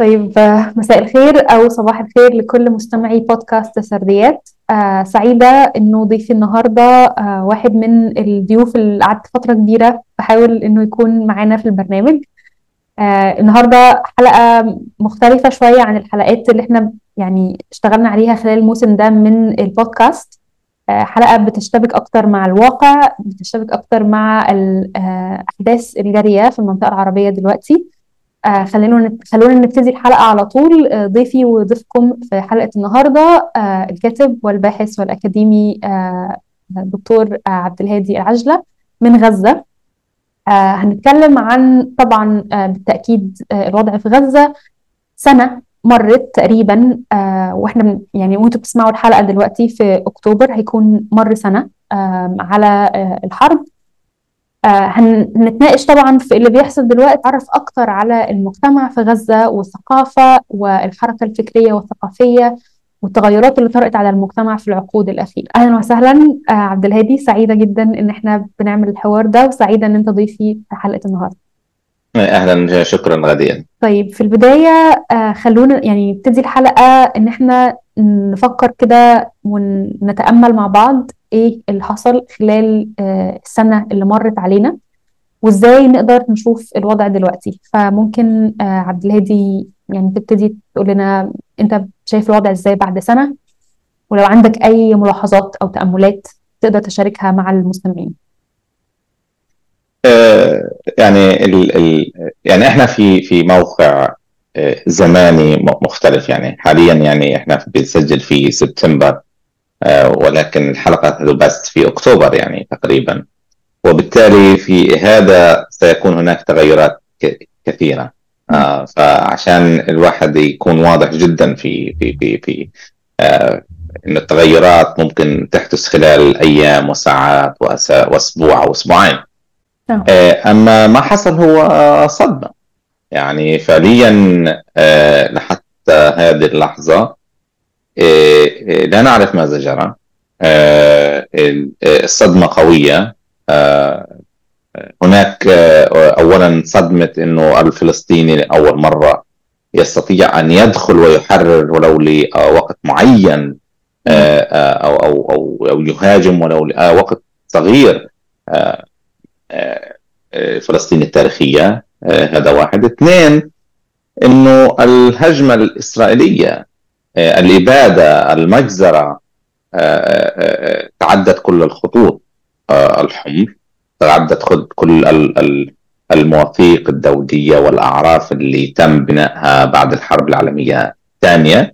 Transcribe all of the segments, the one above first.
طيب آه، مساء الخير أو صباح الخير لكل مستمعي بودكاست سرديات آه سعيدة إنه ضيفي النهاردة آه واحد من الضيوف اللي قعدت فترة كبيرة بحاول إنه يكون معانا في البرنامج آه النهاردة حلقة مختلفة شوية عن الحلقات اللي احنا يعني اشتغلنا عليها خلال الموسم ده من البودكاست آه حلقة بتشتبك أكتر مع الواقع بتشتبك أكتر مع الأحداث الجارية في المنطقة العربية دلوقتي آه خلينا خلونا نبتدي الحلقة على طول آه ضيفي وضيفكم في حلقة النهاردة آه الكاتب والباحث والأكاديمي آه الدكتور آه عبد الهادي العجلة من غزة آه هنتكلم عن طبعا آه بالتأكيد آه الوضع في غزة سنة مرت تقريبا آه واحنا بن- يعني وانتوا بتسمعوا الحلقة دلوقتي في أكتوبر هيكون مر سنة آه على آه الحرب آه، هن- هنتناقش طبعا في اللي بيحصل دلوقتي نعرف اكتر على المجتمع في غزة والثقافة والحركة الفكرية والثقافية والتغيرات اللي طرأت على المجتمع في العقود الأخيرة أهلا وسهلا آه، عبد الهادي سعيدة جدا إن احنا بنعمل الحوار ده وسعيدة إن أنت ضيفي في حلقة النهاردة اهلا شكرا غاديا طيب في البداية آه، خلونا يعني نبتدي الحلقة إن احنا نفكر كده ونتأمل مع بعض إيه اللي حصل خلال آه، السنة اللي مرت علينا وإزاي نقدر نشوف الوضع دلوقتي فممكن آه، عبد الهادي يعني تبتدي تقول لنا أنت شايف الوضع إزاي بعد سنة ولو عندك أي ملاحظات أو تأملات تقدر تشاركها مع المستمعين آه، يعني ال ال يعني احنا في في موقع آه، زماني م- مختلف يعني حاليا يعني احنا بنسجل في سبتمبر آه، ولكن الحلقه تبث في اكتوبر يعني تقريبا وبالتالي في هذا سيكون هناك تغيرات ك- كثيره آه، فعشان الواحد يكون واضح جدا في في في في آه، ان التغيرات ممكن تحدث خلال ايام وساعات وأس- واسبوع او اسبوعين نعم. آه، اما ما حصل هو صدمه يعني فعليا آه، لحتى هذه اللحظه آه، آه، لا نعرف ماذا جرى آه، ال- آه، الصدمه قويه آه، هناك آه، اولا صدمه انه الفلسطيني لاول مره يستطيع ان يدخل ويحرر ولو لوقت معين آه، آه، او او او او يهاجم ولو لوقت صغير آه، آه، آه، فلسطين التاريخيه آه، هذا واحد اثنين انه الهجمه الاسرائيليه آه، الاباده المجزره آه، آه، آه، تعدت كل الخطوط آه، الحمر تعدت خد- كل ال- ال- المواثيق الدوليه والاعراف اللي تم بنائها بعد الحرب العالميه الثانيه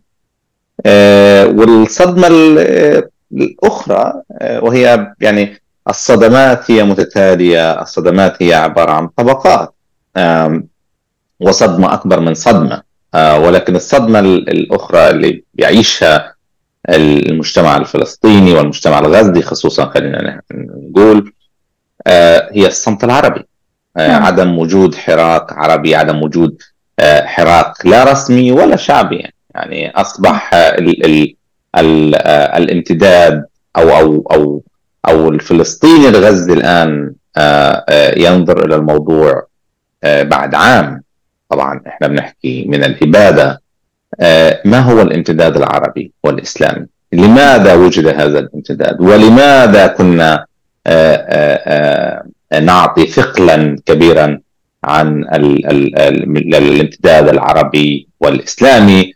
آه، والصدمه ال- آه، الاخرى آه، وهي يعني الصدمات هي متتاليه الصدمات هي عباره عن طبقات آم، وصدمه اكبر من صدمه آه، ولكن الصدمه ال- الاخرى اللي يعيشها المجتمع الفلسطيني والمجتمع الغزي خصوصا خلينا نقول آه، هي الصمت العربي آه، نعم. عدم وجود حراك عربي عدم وجود آه، حراك لا رسمي ولا شعبي يعني, يعني اصبح آه، ال ال ال آه، الامتداد او او او او الفلسطيني الغزي الان آه، آه، ينظر الى الموضوع آه، بعد عام طبعا احنا بنحكي من الاباده آه، ما هو الامتداد العربي والاسلامي؟ لماذا وجد هذا الامتداد؟ ولماذا كنا آه، آه، آه، نعطي ثقلا كبيرا عن ال- ال- ال- الامتداد العربي والاسلامي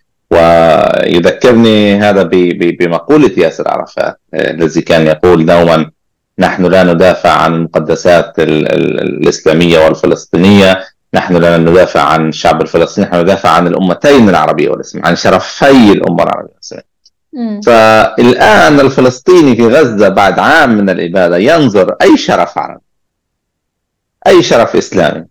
ويذكرني هذا ب- ب- بمقوله ياسر عرفات آه، الذي كان يقول دوما نحن لا ندافع عن المقدسات ال- ال- الاسلاميه والفلسطينيه نحن لا ندافع عن الشعب الفلسطيني نحن ندافع عن الامتين العربيه والاسلاميه عن شرفي الامه العربيه والاسلاميه مم. فالآن الفلسطيني في غزة بعد عام من الإبادة ينظر أي شرف عربي أي شرف إسلامي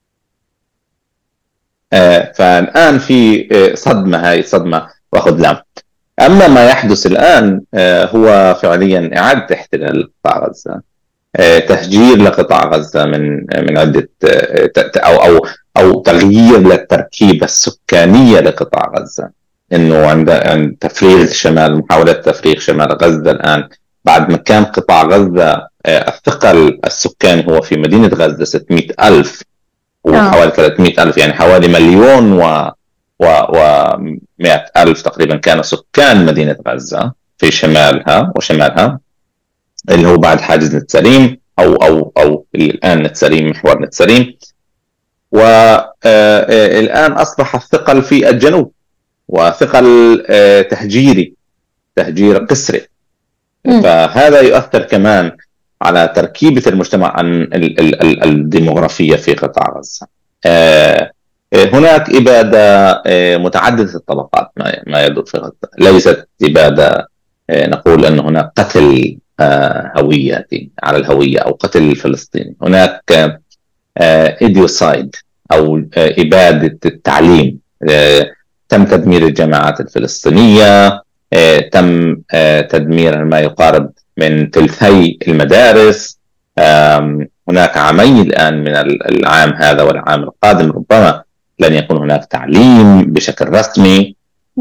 آه، فالآن في آه، صدمة هاي صدمة وخذلان أما ما يحدث الآن آه، هو فعليا إعادة احتلال قطاع غزة آه، تهجير لقطاع غزة من من عدة آه، ت- ت- أو أو أو تغيير للتركيبة السكانية لقطاع غزة انه عند عند تفريغ شمال محاوله تفريغ شمال غزه الان بعد ما كان قطاع غزه آه، الثقل السكاني هو في مدينه غزه 600 الف وحوالي 300 الف يعني حوالي مليون و ومئة ألف تقريبا كانوا سكان مدينة غزة في شمالها وشمالها اللي هو بعد حاجز نتسليم أو أو أو الآن نتسليم محور نتسليم والآن أصبح الثقل في الجنوب وثقل تهجيري تهجير قسري فهذا يؤثر كمان على تركيبة المجتمع الديموغرافية في قطاع غزة هناك إبادة متعددة الطبقات ما يدور في غزة ليست إبادة نقول أن هناك قتل هوية على الهوية أو قتل الفلسطيني هناك إيديوسايد أو إبادة التعليم تم تدمير الجامعات الفلسطينية تم تدمير ما يقارب من ثلثي المدارس هناك عامين الآن من العام هذا والعام القادم ربما لن يكون هناك تعليم بشكل رسمي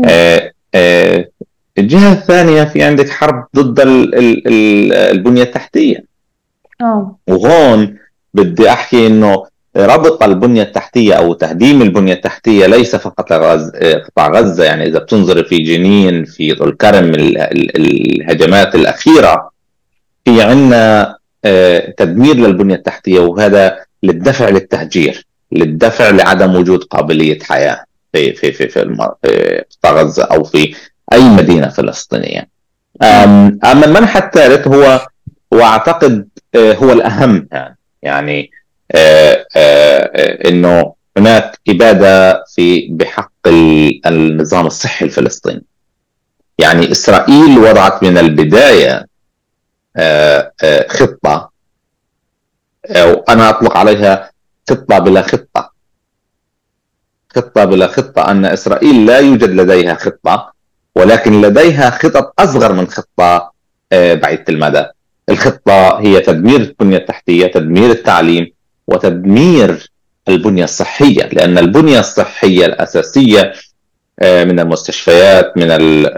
الجهة الثانية في عندك حرب ضد البنية التحتية أوه. وهون بدي أحكي أنه ربط البنية التحتية أو تهديم البنية التحتية ليس فقط لغز... قطاع غزة يعني إذا بتنظر في جنين في طول كرم الهجمات الأخيرة في عندنا تدمير للبنية التحتية وهذا للدفع للتهجير للدفع لعدم وجود قابلية حياة في في في في, في قطاع غزة أو في أي مدينة فلسطينية أما المنحى الثالث هو واعتقد هو الأهم يعني يعني آآ آآ انه هناك اباده في بحق النظام الصحي الفلسطيني يعني اسرائيل وضعت من البدايه آآ خطه او انا اطلق عليها خطه بلا خطه خطه بلا خطه ان اسرائيل لا يوجد لديها خطه ولكن لديها خطط اصغر من خطه بعيده المدى الخطه هي تدمير البنيه التحتيه تدمير التعليم وتدمير البنيه الصحيه لان البنيه الصحيه الاساسيه من المستشفيات من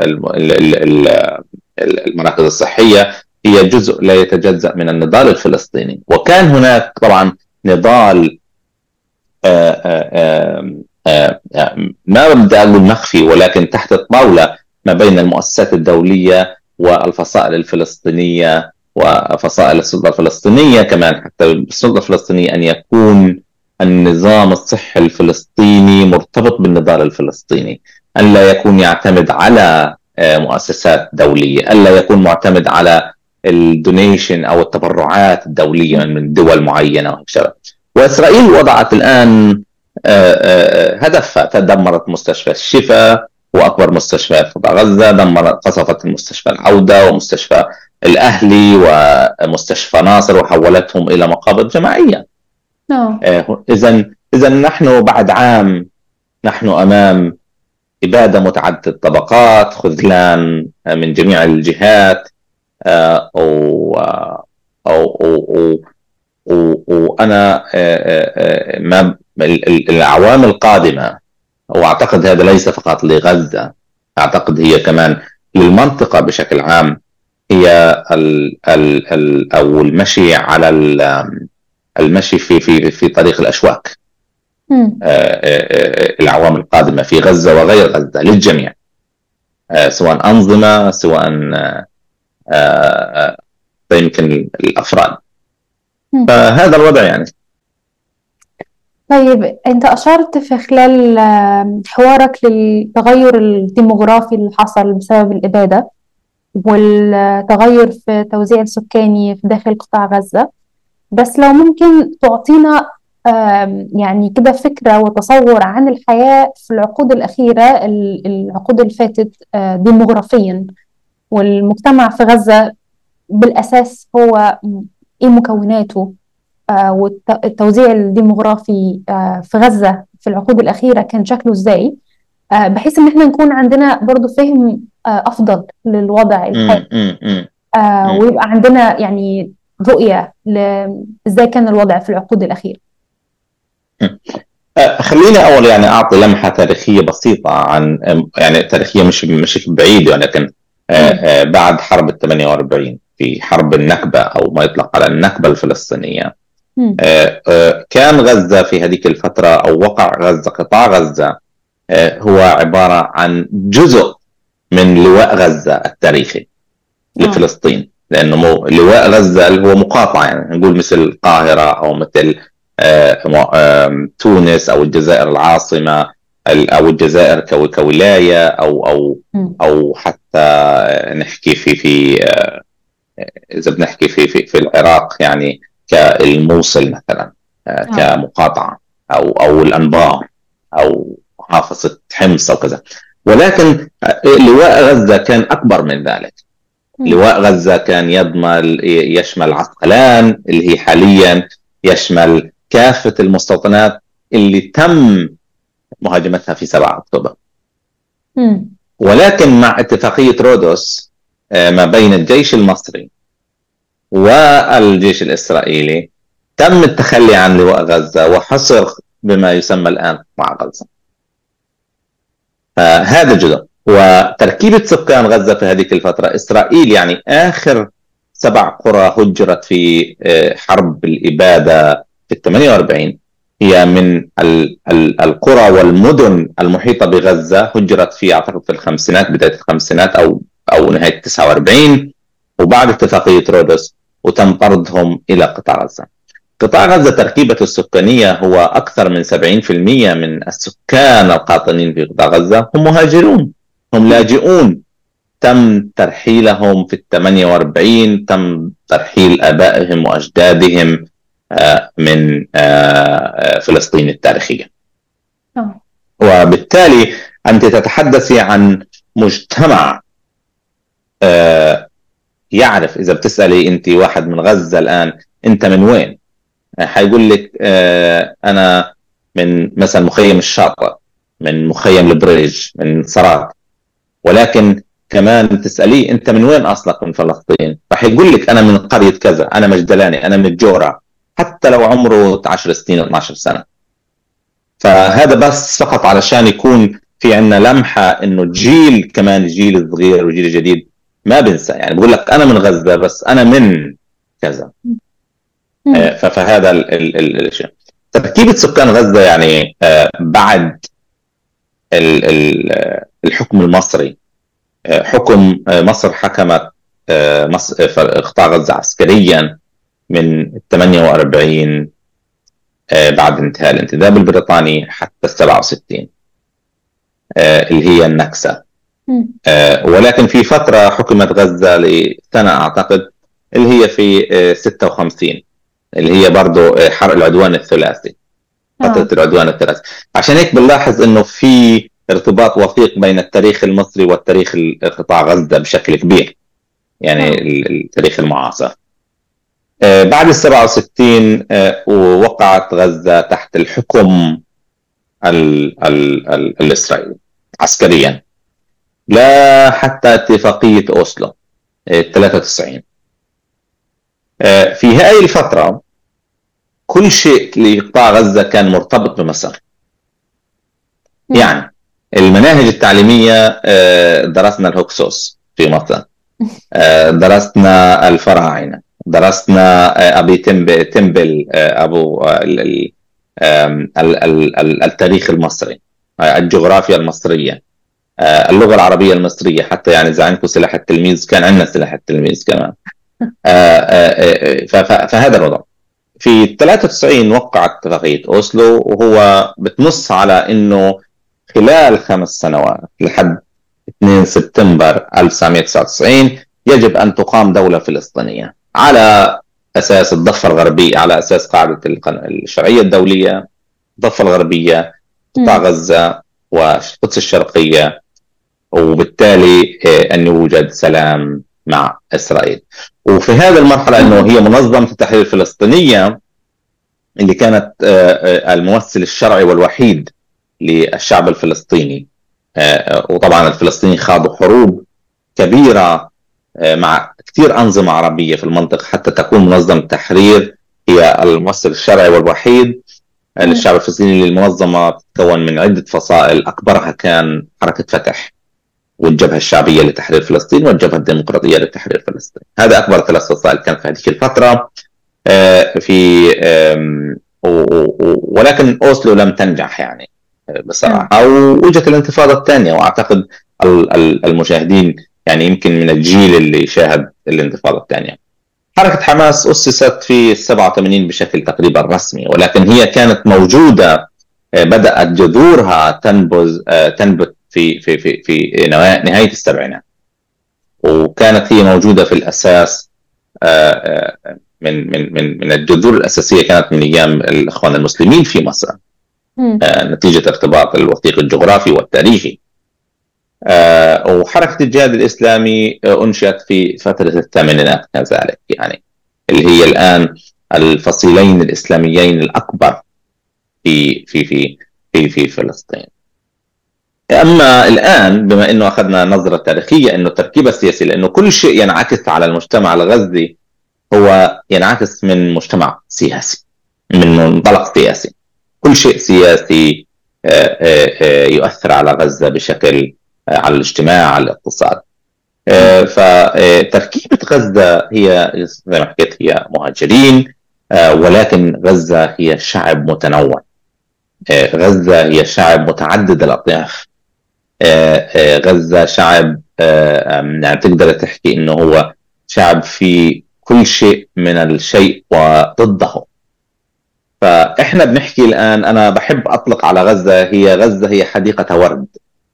المراكز الصحيه هي جزء لا يتجزا من النضال الفلسطيني وكان هناك طبعا نضال ما بدي اقول مخفي ولكن تحت الطاوله ما بين المؤسسات الدوليه والفصائل الفلسطينيه وفصائل السلطه الفلسطينيه كمان حتى السلطه الفلسطينيه ان يكون النظام الصحي الفلسطيني مرتبط بالنضال الفلسطيني ان لا يكون يعتمد على مؤسسات دوليه الا يكون معتمد على الدونيشن او التبرعات الدوليه من دول معينه وهكذا واسرائيل وضعت الان هدفها تدمرت مستشفى الشفاء واكبر مستشفيات قطاع غزه دمرت قصفت المستشفى العوده ومستشفى الاهلي ومستشفى ناصر وحولتهم الى مقابر جماعيه اذا اذا نحن بعد عام نحن امام اباده متعدده الطبقات خذلان من جميع الجهات او او او وانا ما الاعوام القادمه واعتقد هذا ليس فقط لغزه اعتقد هي كمان للمنطقه بشكل عام هي ال ال ال او المشي على المشي في في في طريق الاشواك الاعوام القادمه في غزه وغير غزه للجميع سواء انظمه سواء يمكن الافراد فهذا الوضع يعني طيب انت اشرت في خلال حوارك للتغير الديموغرافي اللي حصل بسبب الاباده والتغير في التوزيع السكاني في داخل قطاع غزه بس لو ممكن تعطينا يعني كده فكره وتصور عن الحياه في العقود الاخيره العقود اللي فاتت ديموغرافيا والمجتمع في غزه بالاساس هو ايه مكوناته والتوزيع الديموغرافي في غزة في العقود الأخيرة كان شكله إزاي بحيث إن إحنا نكون عندنا برضو فهم أفضل للوضع الحالي ويبقى عندنا يعني رؤية إزاي كان الوضع في العقود الأخيرة خليني اول يعني اعطي لمحه تاريخيه بسيطه عن يعني تاريخية مش مش بعيده ولكن بعد حرب ال 48 في حرب النكبه او ما يطلق على النكبه الفلسطينيه كان غزة في هذيك الفترة أو وقع غزة قطاع غزة هو عباره عن جزء من لواء غزه التاريخي لفلسطين لانه مو لواء غزه اللي هو مقاطعه يعني نقول مثل القاهره او مثل تونس او الجزائر العاصمه او الجزائر كولايه او او او حتى نحكي في في اذا بنحكي في في, في العراق يعني كالموصل مثلا كمقاطعه او او الانبار او محافظه حمص او كذا ولكن لواء غزه كان اكبر من ذلك لواء غزه كان يضمن يشمل عسقلان اللي هي حاليا يشمل كافه المستوطنات اللي تم مهاجمتها في 7 اكتوبر ولكن مع اتفاقيه رودوس ما بين الجيش المصري والجيش الاسرائيلي تم التخلي عن لواء غزه وحصر بما يسمى الان مع غزه. هذا جزء وتركيبه سكان غزه في هذه الفتره اسرائيل يعني اخر سبع قرى هجرت في حرب الاباده في ال 48 هي من القرى والمدن المحيطه بغزه هجرت في اعتقد في الخمسينات بدايه الخمسينات او او نهايه 49 وبعد اتفاقيه رودوس وتم طردهم الى قطاع غزه. قطاع غزه تركيبته السكانيه هو اكثر من 70% من السكان القاطنين في قطاع غزه هم مهاجرون هم لاجئون تم ترحيلهم في ال 48 تم ترحيل ابائهم واجدادهم من فلسطين التاريخيه. وبالتالي انت تتحدثي عن مجتمع يعرف اذا بتسالي انت واحد من غزه الان انت من وين؟ حيقول لك انا من مثلا مخيم الشاطئ من مخيم البريج من صرات ولكن كمان تساليه انت من وين اصلك من فلسطين؟ راح يقول لك انا من قريه كذا، انا مجدلاني، انا من الجوره، حتى لو عمره 10 سنين 12 سنه. فهذا بس فقط علشان يكون في عندنا لمحه انه الجيل كمان الجيل الصغير والجيل الجديد ما بنسى يعني بقول لك انا من غزه بس انا من كذا. فهذا الشيء. تركيبه سكان غزه يعني بعد الحكم المصري حكم مصر حكمت مصر قطاع غزه عسكريا من 48 بعد انتهاء الانتداب البريطاني حتى 67 اللي هي النكسه ولكن في فتره حكمت غزه لسنه اعتقد اللي هي في 56 اللي هي برضه حرق العدوان الثلاثي فتره العدوان الثلاثي عشان هيك بنلاحظ انه في ارتباط وثيق بين التاريخ المصري والتاريخ قطاع غزه بشكل كبير يعني التاريخ المعاصر بعد ال 67 وقعت غزه تحت الحكم ال ال ال الاسرائيلي عسكريا لا حتى اتفاقيه اوسلو 93 في هذه الفتره كل شيء لقطاع غزه كان مرتبط بمصر يعني المناهج التعليميه درسنا الهوكسوس في مصر درسنا الفراعنه درسنا ابي تمبل, تمبل ابو التاريخ المصري الجغرافيا المصريه اللغه العربيه المصريه حتى يعني اذا عندكم سلاح التلميذ كان عندنا سلاح التلميذ كمان فهذا الوضع في 93 وقعت اتفاقيه اوسلو وهو بتنص على انه خلال خمس سنوات لحد 2 سبتمبر 1999 يجب ان تقام دوله فلسطينيه على اساس الضفه الغربيه على اساس قاعده الشرعيه الدوليه الضفه الغربيه قطاع غزه والقدس الشرقيه وبالتالي ان يوجد سلام مع اسرائيل وفي هذه المرحله انه هي منظمه التحرير الفلسطينيه اللي كانت الممثل الشرعي والوحيد للشعب الفلسطيني وطبعا الفلسطينيين خاضوا حروب كبيره مع كثير انظمه عربيه في المنطقه حتى تكون منظمه التحرير هي الممثل الشرعي والوحيد للشعب الفلسطيني المنظمه تتكون من عده فصائل اكبرها كان حركه فتح والجبهه الشعبيه لتحرير فلسطين والجبهه الديمقراطيه لتحرير فلسطين هذا اكبر ثلاث فصائل كانت في هذه الفتره في ولكن اوسلو لم تنجح يعني بصراحه ووجت الانتفاضه الثانيه واعتقد المشاهدين يعني يمكن من الجيل اللي شاهد الانتفاضه الثانيه. حركه حماس اسست في 87 بشكل تقريبا رسمي ولكن هي كانت موجوده بدات جذورها تنبذ تنبت في في في في نهايه السبعينات. وكانت هي موجوده في الاساس من من من من الجذور الاساسيه كانت من ايام الاخوان المسلمين في مصر نتيجه ارتباط الوثيق الجغرافي والتاريخي وحركه الجهاد الاسلامي انشئت في فتره الثمانينات كذلك يعني اللي هي الان الفصيلين الاسلاميين الاكبر في في في في في فلسطين اما الان بما انه اخذنا نظره تاريخيه انه التركيبه السياسيه لانه كل شيء ينعكس على المجتمع الغزي هو ينعكس من مجتمع سياسي من منطلق سياسي كل شيء سياسي يؤثر على غزه بشكل على الاجتماع على الاقتصاد فتركيبه غزه هي زي ما حكيت هي مهاجرين ولكن غزه هي شعب متنوع غزه هي شعب متعدد الاطياف غزه شعب يعني تقدر تحكي انه هو شعب في كل شيء من الشيء وضده فاحنا بنحكي الان انا بحب اطلق على غزه هي غزه هي حديقه ورد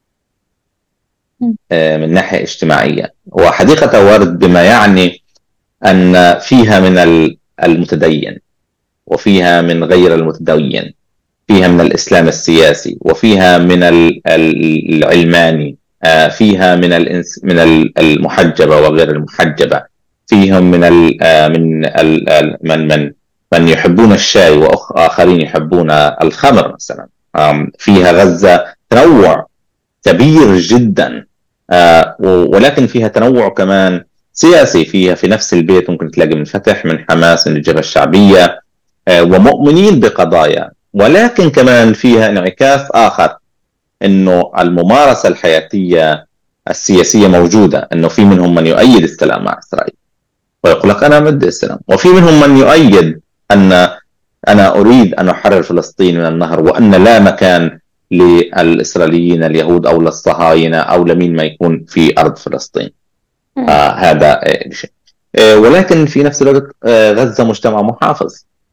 من ناحيه اجتماعيه وحديقه ورد بما يعني ان فيها من المتدين وفيها من غير المتدين فيها من الاسلام السياسي وفيها من العلماني فيها من من المحجبه وغير المحجبه فيهم من ال من ال من من من يحبون الشاي واخرين يحبون الخمر مثلا فيها غزه تنوع كبير جدا ولكن فيها تنوع كمان سياسي فيها في نفس البيت ممكن تلاقي من فتح من حماس من الجبهه الشعبيه ومؤمنين بقضايا ولكن كمان فيها انعكاس اخر انه الممارسه الحياتيه السياسيه موجوده انه في منهم من يؤيد السلام مع اسرائيل ويقول لك انا ضد السلام وفي منهم من يؤيد ان انا اريد ان احرر فلسطين من النهر وان لا مكان للاسرائيليين اليهود او للصهاينه او لمين ما يكون في ارض فلسطين آه هذا شيء آه ولكن في نفس الوقت آه غزه مجتمع محافظ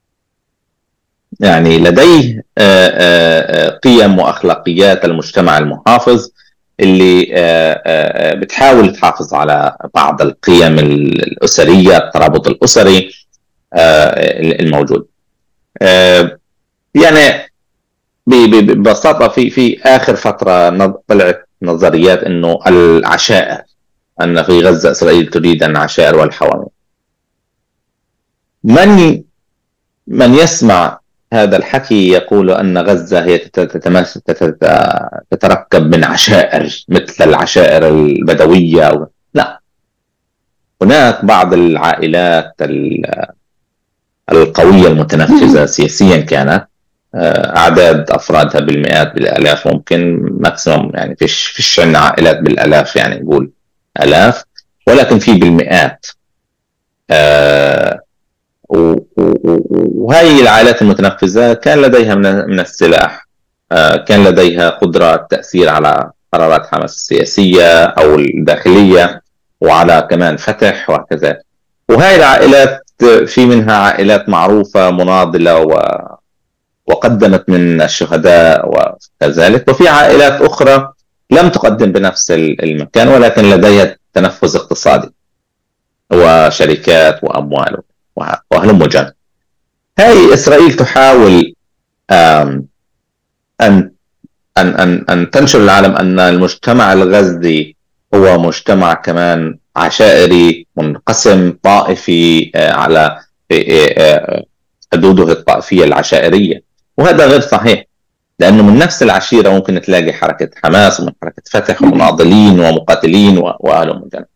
يعني لديه آه آه قيم واخلاقيات المجتمع المحافظ اللي بتحاول تحافظ على بعض القيم الاسريه الترابط الاسري الموجود يعني ببساطه في في اخر فتره طلعت نظريات انه العشائر ان في غزه اسرائيل تريد العشائر والحوامل من من يسمع هذا الحكي يقول ان غزه هي تتركب من عشائر مثل العشائر البدويه لا هناك بعض العائلات القويه المتنفذه سياسيا كانت اعداد افرادها بالمئات بالالاف ممكن ماكسيموم يعني فيش فيش عندنا عائلات بالالاف يعني نقول الاف ولكن في بالمئات آه وهي العائلات المتنفذه كان لديها من السلاح آه كان لديها قدره التاثير على قرارات حماس السياسيه او الداخليه وعلى كمان فتح وهكذا وهي العائلات في منها عائلات معروفه مناضله و وقدمت من الشهداء وكذلك وفي عائلات اخرى لم تقدم بنفس المكان ولكن لديها تنفذ اقتصادي وشركات واموال وهلم جر هاي اسرائيل تحاول ان ان ان ان تنشر العالم ان المجتمع الغزي هو مجتمع كمان عشائري منقسم طائفي على حدوده الطائفيه العشائريه وهذا غير صحيح لانه من نفس العشيره ممكن تلاقي حركه حماس ومن حركه فتح ومناضلين ومقاتلين واهلهم جنب.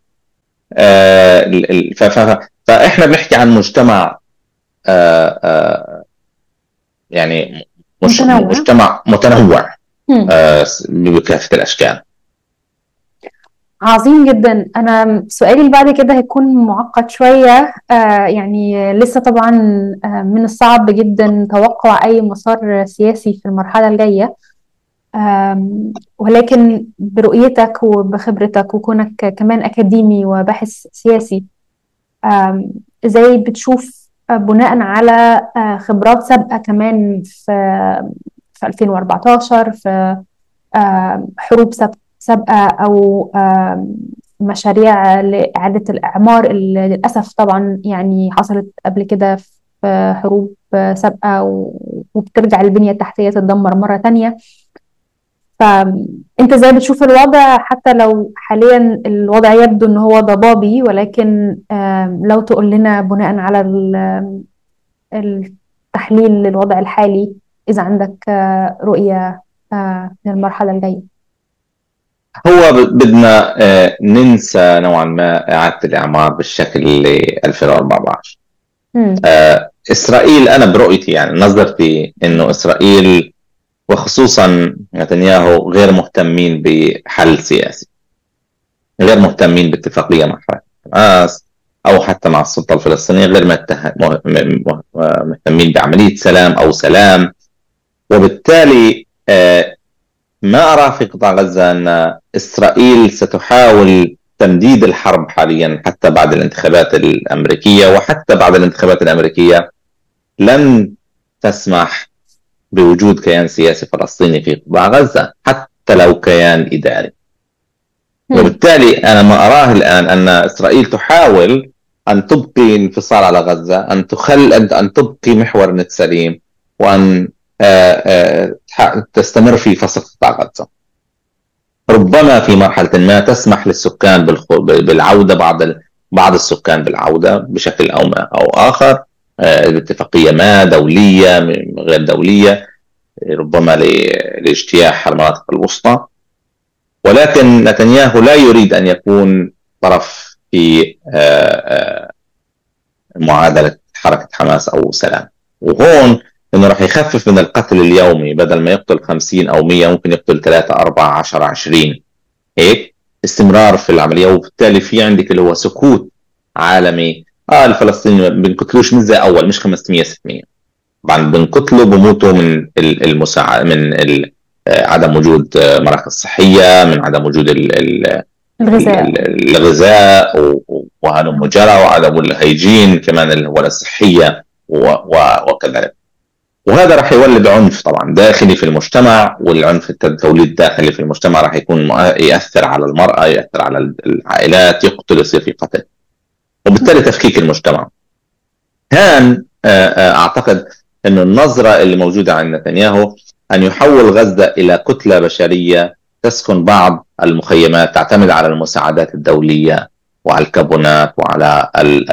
آه فاحنا بنحكي عن مجتمع آه آه يعني مش متنوع. مجتمع متنوع آه بكافه الاشكال. عظيم جدا انا سؤالي اللي بعد كده هيكون معقد شويه آه يعني لسه طبعا آه من الصعب جدا توقع اي مسار سياسي في المرحله الجايه ولكن برؤيتك وبخبرتك وكونك كمان أكاديمي وباحث سياسي ازاي بتشوف بناء على خبرات سابقة كمان في في 2014 في حروب سابقة أو مشاريع لإعادة الإعمار اللي للأسف طبعا يعني حصلت قبل كده في حروب سابقة وبترجع البنية التحتية تتدمر مرة تانية فانت ازاي بتشوف الوضع حتى لو حاليا الوضع يبدو ان هو ضبابي ولكن لو تقول لنا بناء على التحليل للوضع الحالي اذا عندك رؤيه للمرحله الجايه هو بدنا ننسى نوعا ما اعاده الاعمار بالشكل اللي 2014 اسرائيل انا برؤيتي يعني نظرتي انه اسرائيل وخصوصا نتنياهو غير مهتمين بحل سياسي غير مهتمين باتفاقيه مع حماس او حتى مع السلطه الفلسطينيه غير مهتمين بعمليه سلام او سلام وبالتالي ما ارى في قطاع غزه ان اسرائيل ستحاول تمديد الحرب حاليا حتى بعد الانتخابات الامريكيه وحتى بعد الانتخابات الامريكيه لن تسمح بوجود كيان سياسي فلسطيني في قطاع غزة حتى لو كيان إداري وبالتالي أنا ما أراه الآن أن إسرائيل تحاول أن تبقي انفصال على غزة أن تخل أن تبقي محور نت سليم وأن تستمر في فصل قطاع غزة ربما في مرحلة ما تسمح للسكان بالعودة بعض بعض السكان بالعودة بشكل أو ما أو آخر باتفاقية ما دولية غير دولية ربما لاجتياح المناطق الوسطى ولكن نتنياهو لا يريد أن يكون طرف في معادلة حركة حماس أو سلام وهون انه راح يخفف من القتل اليومي بدل ما يقتل 50 او 100 ممكن يقتل 3 4 10 20 هيك استمرار في العمليه وبالتالي في عندك اللي هو سكوت عالمي اه الفلسطينيين ما بنقتلوش مش زي اول مش 500 600 طبعا بنقتلوا بموتوا من المساعد من عدم وجود مراكز صحيه من عدم وجود الغذاء الغذاء وهلم جرى وعدم الهيجين كمان اللي هو الصحيه وكذلك وهذا راح يولد عنف طبعا داخلي في المجتمع والعنف التوليد الداخلي في المجتمع راح يكون ياثر على المراه ياثر على العائلات يقتل يصير في قتل وبالتالي تفكيك المجتمع هان اعتقد انه النظره اللي موجوده عند نتنياهو ان يحول غزه الى كتله بشريه تسكن بعض المخيمات تعتمد على المساعدات الدوليه وعلى الكابونات وعلى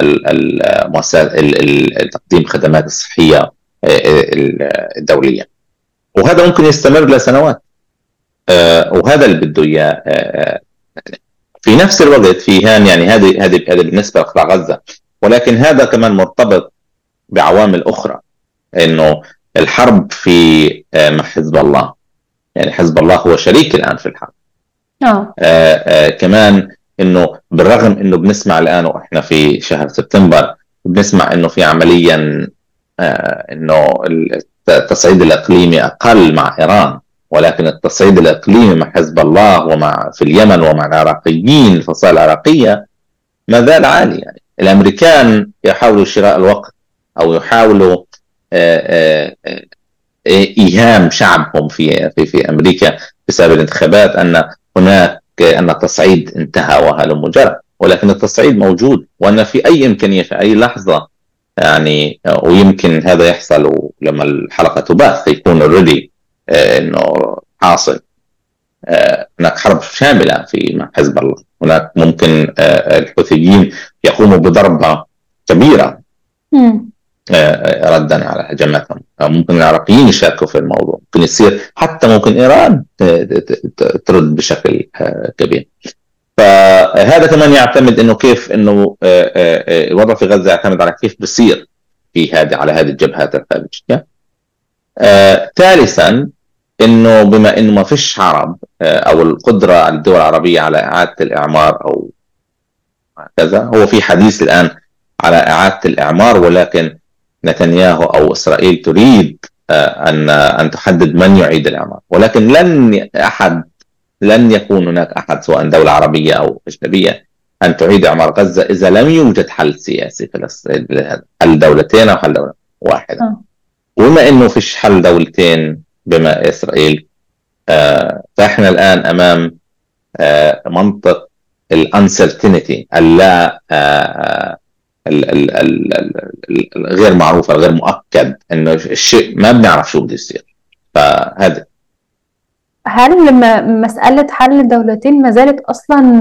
تقديم الخدمات الصحيه الدوليه وهذا ممكن يستمر لسنوات وهذا اللي بده اياه في نفس الوقت في هان يعني هذه هذه هذه بالنسبه لقطاع غزه ولكن هذا كمان مرتبط بعوامل اخرى انه الحرب في مع حزب الله يعني حزب الله هو شريك الان في الحرب آه. آه آه كمان انه بالرغم انه بنسمع الان واحنا في شهر سبتمبر بنسمع انه في عمليا آه انه التصعيد الاقليمي اقل مع ايران ولكن التصعيد الاقليمي مع حزب الله ومع في اليمن ومع العراقيين الفصائل العراقيه ما زال عالي يعني الامريكان يحاولوا شراء الوقت او يحاولوا ايهام شعبهم في في في امريكا بسبب الانتخابات ان هناك ان التصعيد انتهى وهلم جرى ولكن التصعيد موجود وان في اي امكانيه في اي لحظه يعني ويمكن هذا يحصل لما الحلقه تباث يكون اوريدي انه حاصل هناك حرب شامله في مع حزب الله هناك ممكن الحوثيين يقوموا بضربه كبيره ردا على هجماتهم ممكن العراقيين يشاركوا في الموضوع ممكن يصير حتى ممكن ايران ترد بشكل كبير فهذا كمان يعتمد انه كيف انه الوضع في غزه يعتمد على كيف بصير في هذه على هذه الجبهات الخارجيه ثالثا انه بما انه ما فيش عرب او القدره على الدول العربيه على اعاده الاعمار او هكذا هو في حديث الان على اعاده الاعمار ولكن نتنياهو او اسرائيل تريد ان ان تحدد من يعيد الاعمار ولكن لن احد لن يكون هناك احد سواء دوله عربيه او اجنبيه ان تعيد اعمار غزه اذا لم يوجد حل سياسي فلسطين حل دولتين او حل دوله واحده وبما انه فيش حل دولتين بما اسرائيل آه فاحنا الان امام آه منطق الانسرتينتي اللا آه الغير معروف الغير مؤكد انه الشيء ما بنعرف شو بده يصير فهذا هل لما مسألة حل الدولتين ما زالت أصلا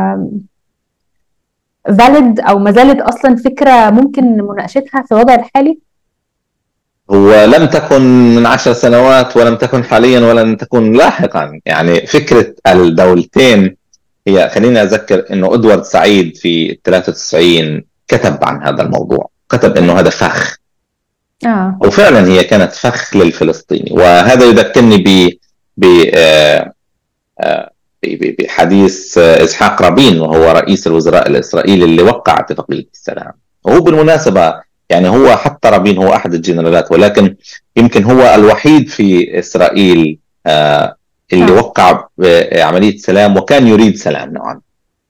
فاليد أو ما زالت أصلا فكرة ممكن مناقشتها في الوضع الحالي؟ هو لم تكن من عشر سنوات ولم تكن حاليا ولن تكن لاحقا يعني فكرة الدولتين هي خليني أذكر أنه أدوارد سعيد في 93 كتب عن هذا الموضوع كتب أنه هذا فخ آه. وفعلا هي كانت فخ للفلسطيني وهذا يذكرني ب ب آه، آه، بحديث اسحاق رابين وهو رئيس الوزراء الاسرائيلي اللي وقع اتفاقيه السلام وهو بالمناسبه يعني هو حتى رابين هو احد الجنرالات ولكن يمكن هو الوحيد في اسرائيل آه، اللي وقع بعمليه سلام وكان يريد سلام نوعا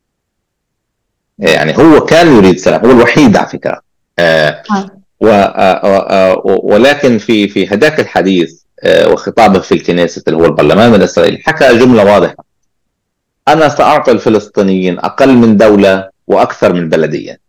يعني هو كان يريد سلام هو الوحيد على فكره ولكن في في هذاك الحديث وخطابه في الكنيسة اللي هو البرلمان الإسرائيلي حكى جملة واضحة أنا سأعطي الفلسطينيين أقل من دولة وأكثر من بلدية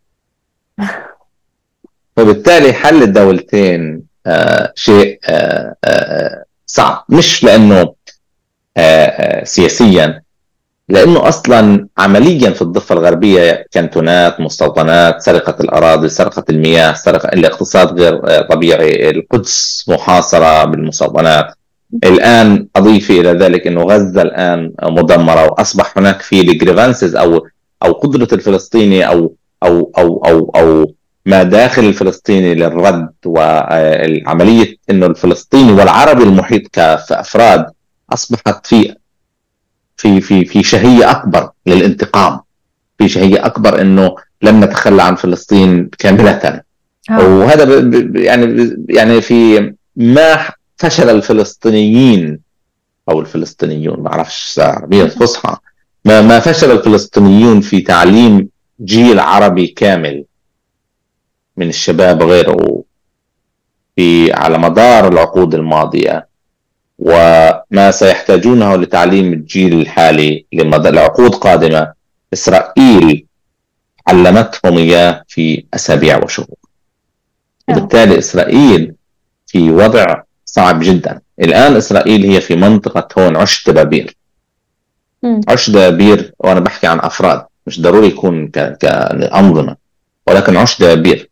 فبالتالي حل الدولتين آه شيء آه آه صعب مش لأنه آه آه سياسيا لانه اصلا عمليا في الضفه الغربيه كانتونات مستوطنات سرقه الاراضي سرقه المياه سرقه الاقتصاد غير طبيعي القدس محاصره بالمستوطنات الان اضيف الى ذلك انه غزه الان مدمره واصبح هناك في الجريفانسز او او قدره الفلسطيني او او او او او ما داخل الفلسطيني للرد وعمليه انه الفلسطيني والعربي المحيط كافراد اصبحت في في في في شهيه اكبر للانتقام في شهيه اكبر انه لم نتخلى عن فلسطين كامله أوه. وهذا يعني يعني في ما فشل الفلسطينيين او الفلسطينيون ما اعرفش العربيه الفصحى ما ما فشل الفلسطينيون في تعليم جيل عربي كامل من الشباب وغيره في على مدار العقود الماضيه وما سيحتاجونه لتعليم الجيل الحالي لعقود قادمة إسرائيل علمتهم إياه في أسابيع وشهور وبالتالي إسرائيل في وضع صعب جدا الآن إسرائيل هي في منطقة هون عش دبابير عش دبابير وأنا بحكي عن أفراد مش ضروري يكون كأنظمة ولكن عش دبابير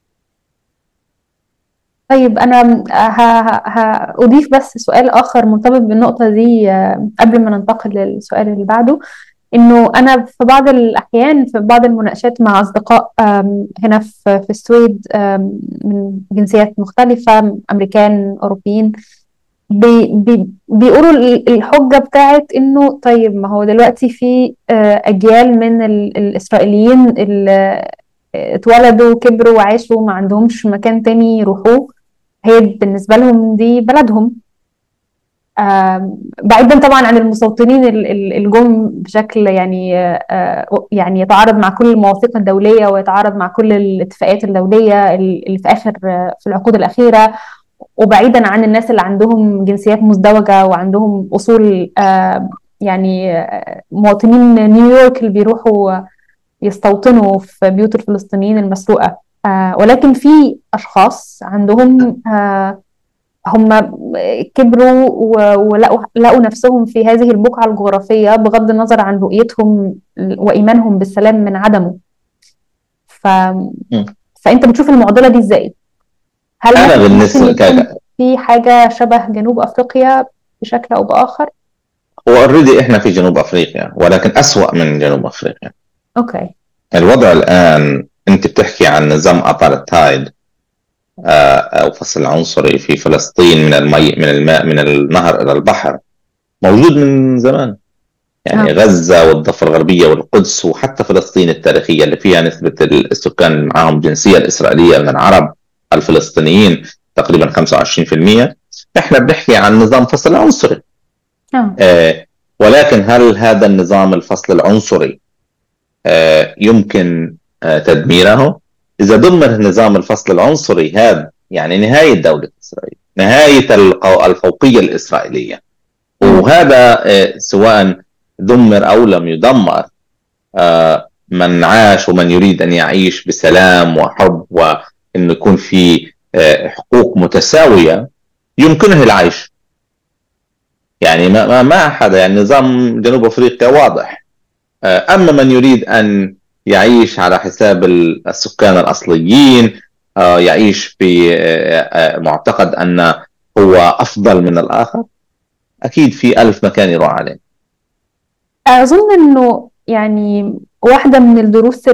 طيب أنا هأضيف بس سؤال آخر مرتبط بالنقطة دي آه، قبل ما ننتقل للسؤال اللي بعده إنه أنا في بعض الأحيان في بعض المناقشات مع أصدقاء هنا في في السويد من جنسيات مختلفة أمريكان أوروبيين بي بي بيقولوا الحجة بتاعت إنه طيب ما هو دلوقتي في آه، أجيال من الإسرائيليين اللي اتولدوا وكبروا وعاشوا ما عندهمش مكان تاني يروحوه هي بالنسبة لهم دي بلدهم بعيدا طبعا عن المستوطنين الجم بشكل يعني يعني يتعارض مع كل المواثيق الدوليه ويتعارض مع كل الاتفاقات الدوليه اللي في اخر في العقود الاخيره وبعيدا عن الناس اللي عندهم جنسيات مزدوجه وعندهم اصول يعني مواطنين نيويورك اللي بيروحوا يستوطنوا في بيوت الفلسطينيين المسروقه آه ولكن في اشخاص عندهم آه هم كبروا ولقوا لقوا نفسهم في هذه البقعه الجغرافيه بغض النظر عن رؤيتهم وايمانهم بالسلام من عدمه ف... فانت بتشوف المعضله دي ازاي هل انا بالنسبه في حاجه شبه جنوب افريقيا بشكل او باخر هو اوريدي احنا في جنوب افريقيا ولكن اسوا من جنوب افريقيا اوكي الوضع الان انت بتحكي عن نظام ابارتايد آه، او فصل عنصري في فلسطين من المي من الماء من النهر الى البحر موجود من زمان يعني آه. غزه والضفه الغربيه والقدس وحتى فلسطين التاريخيه اللي فيها نسبه السكان اللي معاهم الجنسيه الاسرائيليه من العرب الفلسطينيين تقريبا 25% احنا بنحكي عن نظام فصل عنصري آه. آه ولكن هل هذا النظام الفصل العنصري آه يمكن آه تدميره اذا دمر نظام الفصل العنصري هذا يعني نهايه دوله اسرائيل نهايه الفوقيه الاسرائيليه وهذا آه سواء دمر او لم يدمر آه من عاش ومن يريد ان يعيش بسلام وحب وانه يكون في آه، حقوق متساويه يمكنه العيش يعني ما ما, ما احد يعني نظام جنوب افريقيا واضح آه، اما من يريد ان يعيش على حساب السكان الاصليين آه، يعيش بمعتقد ان هو افضل من الاخر اكيد في ألف مكان يروح عليه اظن انه يعني واحدة من الدروس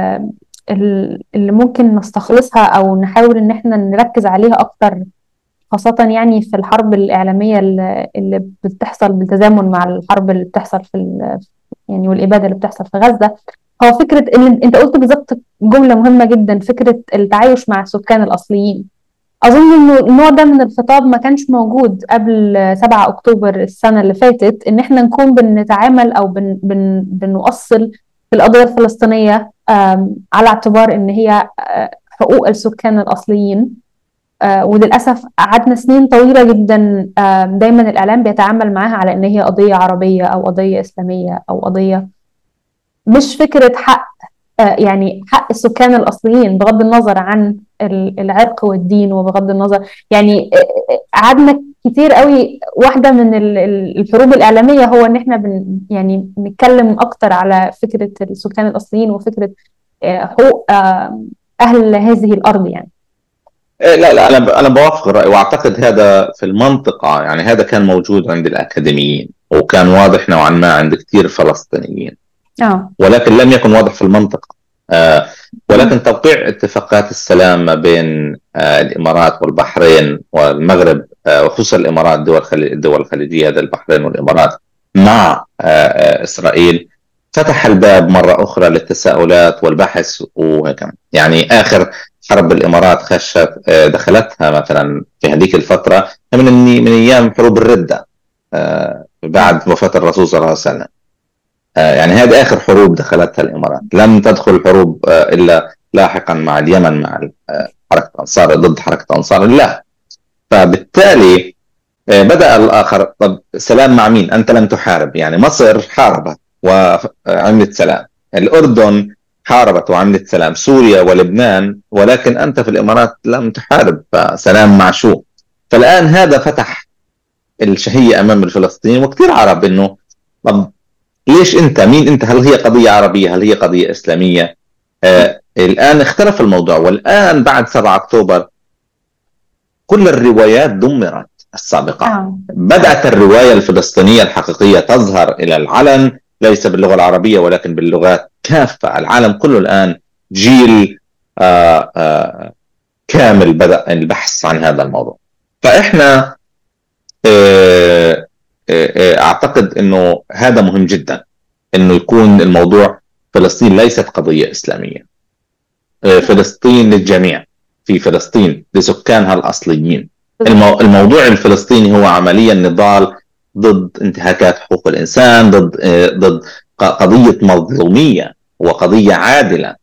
اللي ممكن نستخلصها أو نحاول إن إحنا نركز عليها أكتر خاصة يعني في الحرب الإعلامية اللي بتحصل بالتزامن مع الحرب اللي بتحصل في يعني والإبادة اللي بتحصل في غزة هو فكرة اللي أنت قلت بالظبط جملة مهمة جدا فكرة التعايش مع السكان الأصليين أظن إنه النوع ده من الخطاب ما كانش موجود قبل 7 أكتوبر السنة اللي فاتت إن إحنا نكون بنتعامل أو بن بن بنوصل في القضية الفلسطينية على اعتبار إن هي آه، حقوق السكان الأصليين آه، وللأسف قعدنا سنين طويلة جدا دايما الإعلام بيتعامل معاها على إن هي قضية عربية أو قضية إسلامية أو قضية مش فكرة حق آه، يعني حق السكان الأصليين بغض النظر عن العرق والدين وبغض النظر يعني قعدنا كتير قوي واحده من الحروب الاعلاميه هو ان احنا بن يعني نتكلم اكتر على فكره السكان الاصليين وفكره آه، حقوق آه، اهل هذه الارض يعني إيه، لا لا انا انا بوافق الراي واعتقد هذا في المنطقه يعني هذا كان موجود عند الاكاديميين وكان واضح نوعا ما عند كثير فلسطينيين اه ولكن لم يكن واضح في المنطقه آه ولكن توقيع اتفاقات السلام ما بين آه الامارات والبحرين والمغرب آه وخصوصا الامارات دول الدول الخليجيه هذا البحرين والامارات مع آه، آه، اسرائيل فتح الباب مره اخرى للتساؤلات والبحث وهيك يعني اخر حرب الامارات خشت آه، دخلتها مثلا في هذيك الفتره من من ايام حروب الرده بعد وفاه الرسول صلى الله عليه وسلم آه، يعني هذه اخر حروب دخلتها الامارات لم تدخل الحروب آه، الا لاحقا مع اليمن مع آه، حركه انصار ضد حركه انصار الله فبالتالي بدا الاخر طب سلام مع مين؟ انت لم تحارب يعني مصر حاربت وعملت سلام الاردن حاربت وعملت سلام سوريا ولبنان ولكن انت في الامارات لم تحارب فسلام مع شو؟ فالان هذا فتح الشهيه امام الفلسطينيين وكثير عرب انه طب ليش انت مين انت هل هي قضيه عربيه هل هي قضيه اسلاميه آه الان اختلف الموضوع والان بعد 7 اكتوبر كل الروايات دمرت السابقه آه. بدات الروايه الفلسطينيه الحقيقيه تظهر الى العلن ليس باللغه العربيه ولكن باللغات كافه العالم كله الان جيل آه آه كامل بدا البحث عن هذا الموضوع فاحنا آه آه، آه، اعتقد انه هذا مهم جدا انه يكون الموضوع فلسطين ليست قضيه اسلاميه آه، فلسطين للجميع في فلسطين لسكانها الاصليين الموضوع الفلسطيني هو عمليا نضال ضد انتهاكات حقوق الانسان ضد ضد قضيه مظلوميه وقضيه عادله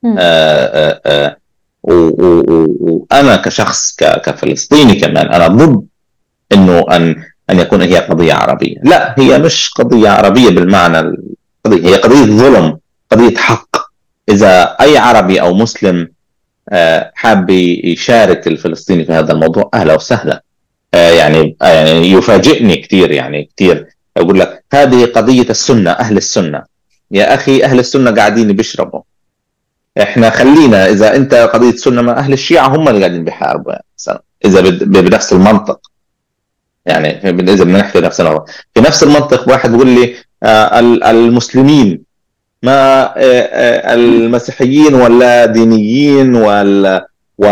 وانا كشخص كفلسطيني كمان انا ضد انه ان ان يكون هي قضيه عربيه، لا هي مش قضيه عربيه بالمعنى القضية هي قضيه ظلم، قضيه حق. اذا اي عربي او مسلم آه، حاب يشارك الفلسطيني في هذا الموضوع اهلا وسهلا. آه، يعني آه، يعني يفاجئني كثير يعني كثير اقول لك هذه قضيه السنه اهل السنه. يا اخي اهل السنه قاعدين بيشربوا. احنا خلينا اذا انت قضيه سنه ما اهل الشيعه هم اللي قاعدين بيحاربوا اذا بنفس المنطق يعني اذا بدنا نحكي نفسنا في نفس المنطق واحد بيقول لي آه، المسلمين ما آه، آه، المسيحيين ولا دينيين ولا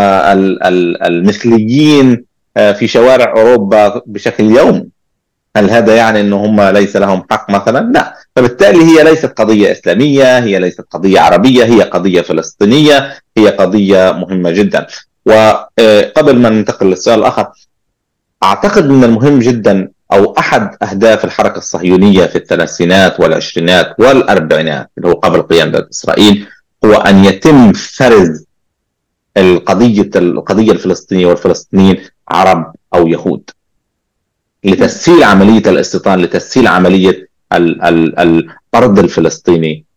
والمثليين في شوارع اوروبا بشكل يومي هل هذا يعني انه هم ليس لهم حق مثلا؟ لا، فبالتالي هي ليست قضيه اسلاميه، هي ليست قضيه عربيه، هي قضيه فلسطينيه، هي قضيه مهمه جدا. وقبل ما ننتقل للسؤال الاخر اعتقد من المهم جدا او احد اهداف الحركه الصهيونيه في الثلاثينات والعشرينات والاربعينات اللي هو قبل قيام دوله اسرائيل هو ان يتم فرز القضيه القضيه الفلسطينيه والفلسطينيين عرب او يهود لتسهيل عمليه الاستيطان لتسهيل عمليه الطرد الفلسطيني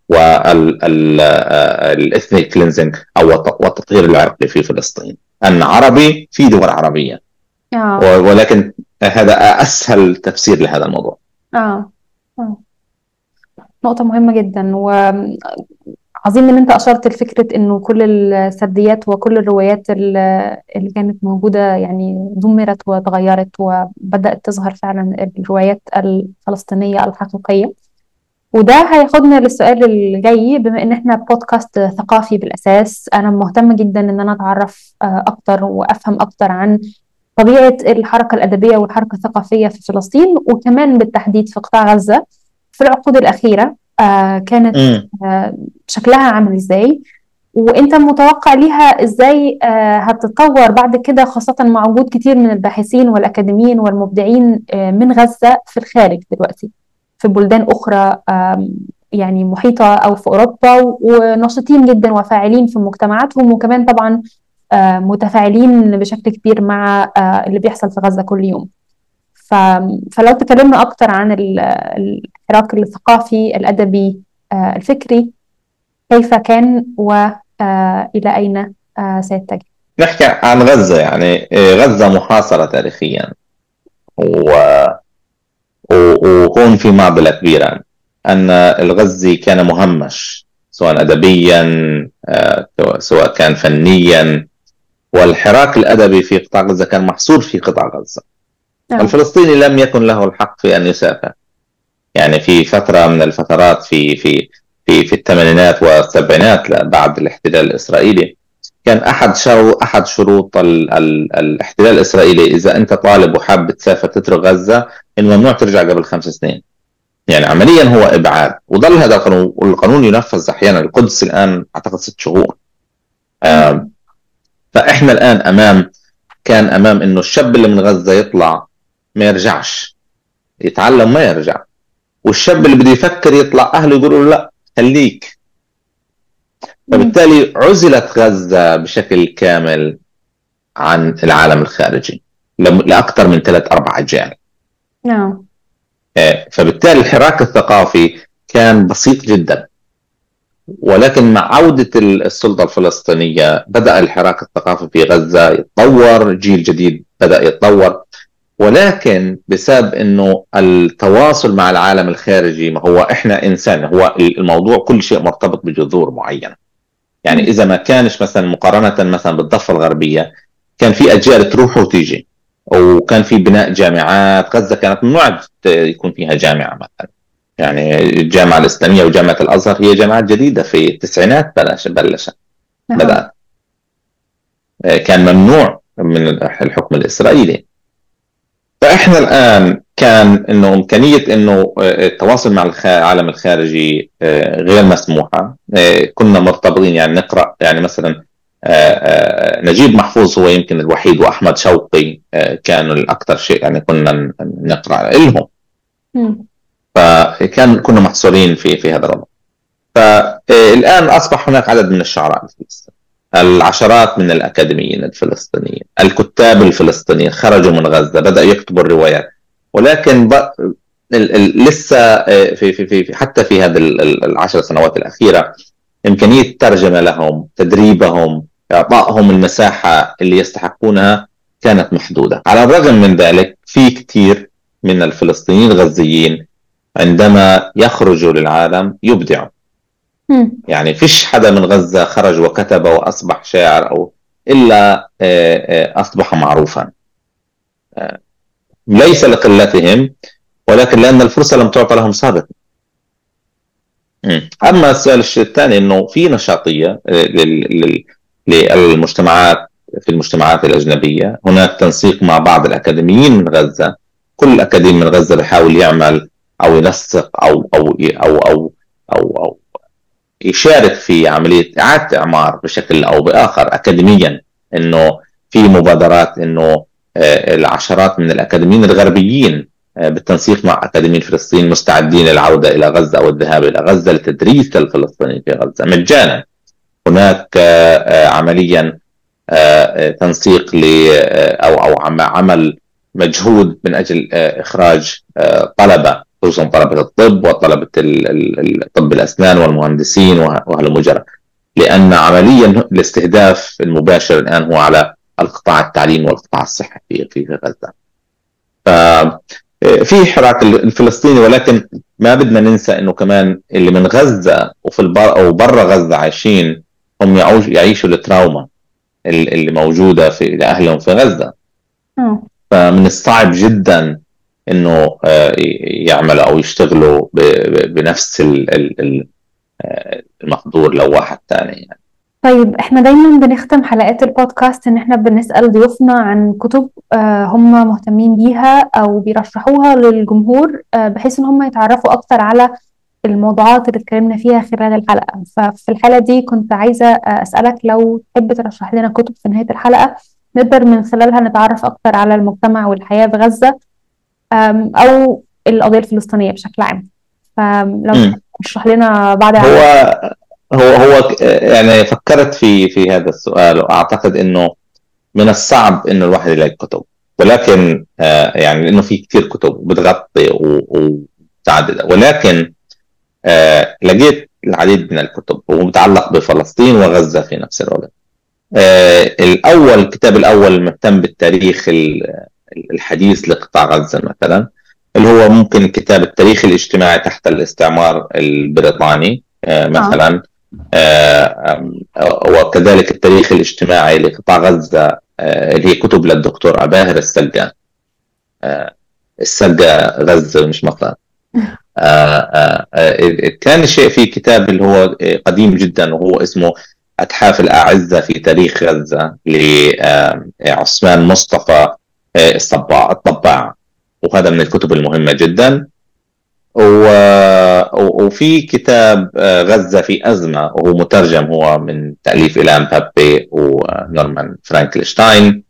والاثنيك كلينزنج او التطهير العرقي في فلسطين ان عربي في دول عربيه آه. ولكن هذا اسهل تفسير لهذا الموضوع اه, آه. نقطة مهمة جدا وعظيم ان انت اشرت لفكرة انه كل السرديات وكل الروايات اللي كانت موجودة يعني دمرت وتغيرت وبدأت تظهر فعلا الروايات الفلسطينية الحقيقية وده هياخدنا للسؤال الجاي بما ان احنا بودكاست ثقافي بالاساس انا مهتمه جدا ان انا اتعرف آه، اكتر وافهم اكتر عن طبيعه الحركه الادبيه والحركه الثقافيه في فلسطين وكمان بالتحديد في قطاع غزه في العقود الاخيره آه، كانت آه، شكلها عامل ازاي وانت متوقع ليها ازاي هتتطور بعد كده خاصه مع وجود كتير من الباحثين والاكاديميين والمبدعين من غزه في الخارج دلوقتي في بلدان أخرى يعني محيطة أو في أوروبا ونشطين جدا وفاعلين في مجتمعاتهم وكمان طبعا متفاعلين بشكل كبير مع اللي بيحصل في غزة كل يوم فلو تكلمنا أكتر عن الحراك الثقافي الأدبي الفكري كيف كان وإلى أين سيتجه نحكي عن غزة يعني غزة محاصرة تاريخيا و وهون في معضلة كبيرة أن الغزي كان مهمش سواء أدبيا آه، سواء كان فنيا والحراك الأدبي في قطاع غزة كان محصور في قطاع غزة نعم. الفلسطيني لم يكن له الحق في أن يسافر يعني في فترة من الفترات في في في في الثمانينات والسبعينات بعد الاحتلال الإسرائيلي كان احد شرو احد شروط ال ال الاحتلال الاسرائيلي اذا انت طالب وحاب تسافر تترك غزه انه ممنوع ترجع قبل خمس سنين يعني عمليا هو ابعاد وظل هذا القانون والقانون ينفذ احيانا القدس الان اعتقد ست شهور فاحنا الان امام كان امام انه الشاب اللي من غزه يطلع ما يرجعش يتعلم ما يرجع والشاب اللي بده يفكر يطلع اهله يقولوا له لا خليك فبالتالي عزلت غزة بشكل كامل عن العالم الخارجي لأكثر من ثلاث أربع أجيال نعم إيه، فبالتالي الحراك الثقافي كان بسيط جدا ولكن مع عودة السلطة الفلسطينية بدأ الحراك الثقافي في غزة يتطور جيل جديد بدأ يتطور ولكن بسبب انه التواصل مع العالم الخارجي ما هو احنا انسان هو الموضوع كل شيء مرتبط بجذور معينه يعني اذا ما كانش مثلا مقارنه مثلا بالضفه الغربيه كان في اجيال تروح وتيجي وكان في بناء جامعات غزه كانت ممنوع يكون فيها جامعه مثلا يعني الجامعه الاسلاميه وجامعه الازهر هي جامعات جديده في التسعينات بلش بلشت نعم. بدات كان ممنوع من الحكم الاسرائيلي فاحنا الان كان انه امكانيه انه آه، التواصل مع العالم الخارجي آه، غير مسموحه آه، كنا مرتبطين يعني نقرا يعني مثلا نجيب محفوظ هو يمكن الوحيد واحمد شوقي كانوا الاكثر شيء يعني كنا نقرا لهم فكان كنا محصورين في في هذا الوضع فالان اصبح هناك عدد من الشعراء الفلسطينيين العشرات من الأكاديميين الفلسطينيين الكتاب الفلسطينيين خرجوا من غزة بدأوا يكتبوا الروايات ولكن ب... لسه آه، في, في, في حتى في هذه العشر سنوات الأخيرة إمكانية الترجمة لهم تدريبهم إعطائهم المساحة اللي يستحقونها كانت محدودة على الرغم من ذلك في كثير من الفلسطينيين الغزيين عندما يخرجوا للعالم يبدعوا يعني فيش حدا من غزة خرج وكتب وأصبح شاعر أو إلا آه، آه، أصبح معروفا آه، ليس لقلتهم ولكن لأن الفرصة لم تعطى لهم سابقا أما السؤال الثاني أنه في نشاطية للمجتمعات في المجتمعات الأجنبية هناك تنسيق مع بعض الأكاديميين من غزة كل أكاديمي من غزة بيحاول يعمل أو ينسق أو أو أو أو أو, أو يشارك في عمليه اعاده اعمار بشكل او باخر اكاديميا انه في مبادرات انه العشرات من الأكاديميين الغربيين بالتنسيق مع أكاديميين فلسطين مستعدين للعودة إلى غزة أو الذهاب إلى غزة لتدريس الفلسطينيين في غزة مجانا هناك عمليا تنسيق ل أو أو عمل مجهود من أجل إخراج طلبة خصوصا طلبة الطب وطلبة طب الأسنان والمهندسين وهالمجرى لأن عمليا الاستهداف المباشر الآن هو على القطاع التعليمي والقطاع الصحي في في غزة في حراك الفلسطيني ولكن ما بدنا ننسى انه كمان اللي من غزه وفي البر او برا غزه عايشين هم يعيشوا التراوما اللي موجوده في لاهلهم في غزه فمن الصعب جدا انه يعملوا او يشتغلوا بنفس المقدور لو واحد ثاني يعني. طيب احنا دايما بنختم حلقات البودكاست ان احنا بنسأل ضيوفنا عن كتب هم مهتمين بيها او بيرشحوها للجمهور بحيث ان هم يتعرفوا اكتر على الموضوعات اللي اتكلمنا فيها خلال الحلقة ففي الحالة دي كنت عايزة أسألك لو تحب ترشح لنا كتب في نهاية الحلقة نقدر من خلالها نتعرف أكتر على المجتمع والحياة في غزة أو القضية الفلسطينية بشكل عام فلو تشرح لنا بعض هو هو هو يعني فكرت في في هذا السؤال واعتقد انه من الصعب انه الواحد يلاقي كتب ولكن يعني لانه في كثير كتب بتغطي ومتعدده ولكن لقيت العديد من الكتب ومتعلق بفلسطين وغزه في نفس الوقت. الاول الكتاب الاول مهتم بالتاريخ الحديث لقطاع غزه مثلا اللي هو ممكن كتاب التاريخ الاجتماعي تحت الاستعمار البريطاني مثلا آه وكذلك التاريخ الاجتماعي لقطاع غزة آه اللي هي كتب للدكتور عباهر السقا آه السقا غزة مش مطلع كان شيء في كتاب اللي هو قديم جدا وهو اسمه أتحاف الأعزة في تاريخ غزة لعثمان مصطفى الطباع الطباع وهذا من الكتب المهمة جدا وفي كتاب غزة في أزمة وهو مترجم هو من تأليف إلان بابي ونورمان فرانكلشتاين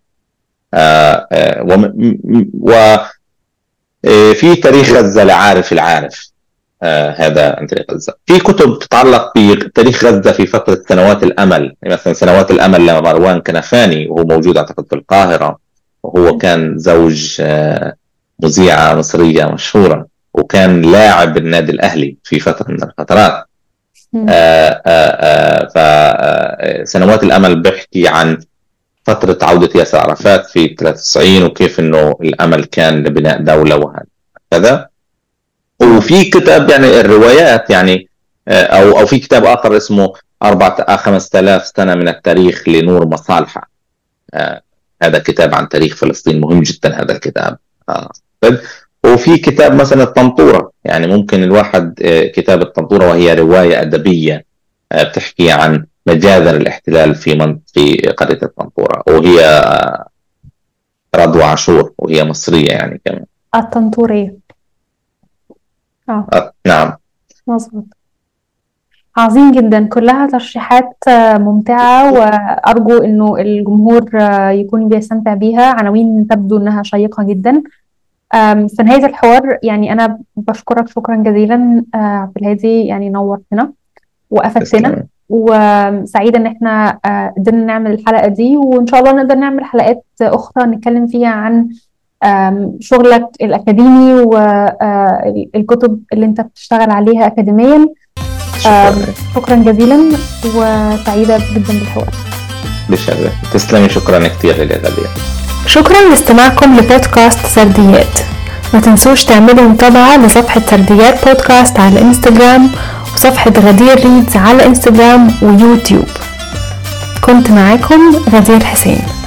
وفي تاريخ غزة لعارف العارف هذا عن تاريخ غزة في كتب تتعلق بتاريخ غزة في فترة سنوات الأمل مثلا سنوات الأمل لمروان كنفاني وهو موجود أعتقد في القاهرة وهو كان زوج مذيعة مصرية مشهورة وكان لاعب النادي الاهلي في فتره من الفترات فسنوات الامل بيحكي عن فتره عوده ياسر عرفات في 93 وكيف انه الامل كان لبناء دوله وهكذا وفي كتاب يعني الروايات يعني او او في كتاب اخر اسمه 4 5000 سنه من التاريخ لنور مصالحه هذا كتاب عن تاريخ فلسطين مهم جدا هذا الكتاب وفي كتاب مثلا الطنطورة يعني ممكن الواحد كتاب الطنطورة وهي رواية أدبية بتحكي عن مجازر الاحتلال في من في قرية الطنطورة وهي رضوى عاشور وهي مصرية يعني كمان الطنطورية آه. نعم مظبوط عظيم جدا كلها ترشيحات ممتعة وأرجو إنه الجمهور يكون بيستمتع بيها عناوين تبدو إنها شيقة جدا في نهاية الحوار يعني أنا بشكرك شكرا جزيلا عبد الهادي يعني نورتنا وأفدتنا وسعيدة إن إحنا قدرنا نعمل الحلقة دي وإن شاء الله نقدر نعمل حلقات أخرى نتكلم فيها عن شغلك الأكاديمي والكتب اللي أنت بتشتغل عليها أكاديميا شكرا, شكرا جزيلا وسعيدة جدا بالحوار بشرف تسلمي شكرا كثير لي غالية شكرا لاستماعكم لبودكاست سرديات ما تنسوش تعملوا متابعة لصفحة سرديات بودكاست على الانستجرام وصفحة غدير ريدز على انستجرام ويوتيوب كنت معاكم غدير حسين